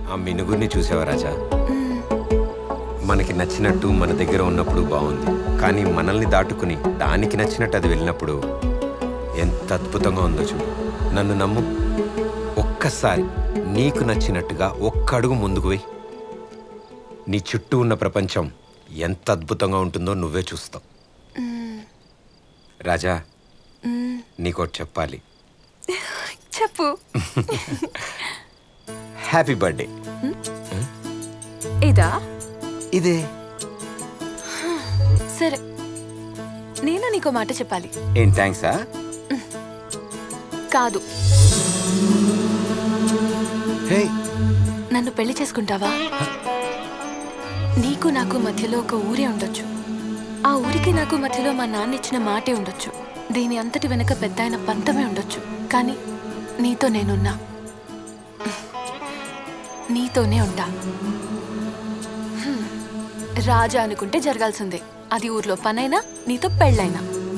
ఆ మినుగురిని చూసావా రాజా మనకి నచ్చినట్టు మన దగ్గర ఉన్నప్పుడు బాగుంది కానీ మనల్ని దాటుకుని దానికి నచ్చినట్టు అది వెళ్ళినప్పుడు ఎంత అద్భుతంగా ఉందో చూడు నన్ను నమ్ము ఒక్కసారి నీకు నచ్చినట్టుగా ఒక్క అడుగు ముందుకు వెయ్యి నీ చుట్టూ ఉన్న ప్రపంచం ఎంత అద్భుతంగా ఉంటుందో నువ్వే చూస్తావు రాజా నీకోటి చెప్పాలి చెప్పు హ్యాపీ బర్త్డే ఇదా ఇదే సరే నేను నీకో మాట చెప్పాలి ఏం థ్యాంక్సా కాదు హే నన్ను పెళ్లి చేసుకుంటావా నీకు నాకు మధ్యలో ఒక ఊరే ఉండొచ్చు ఆ ఊరికి నాకు మధ్యలో మా నాన్న ఇచ్చిన మాటే ఉండొచ్చు దీని అంతటి వెనక పెద్ద ఆయన పంతమే ఉండొచ్చు కానీ నీతో నేనున్నా నీతోనే ఉంటా హ్మ్. రాజా అనుకుంటే జరగాల్సిందే అది ఊర్లో పనైనా నీతో పెళ్ళైనా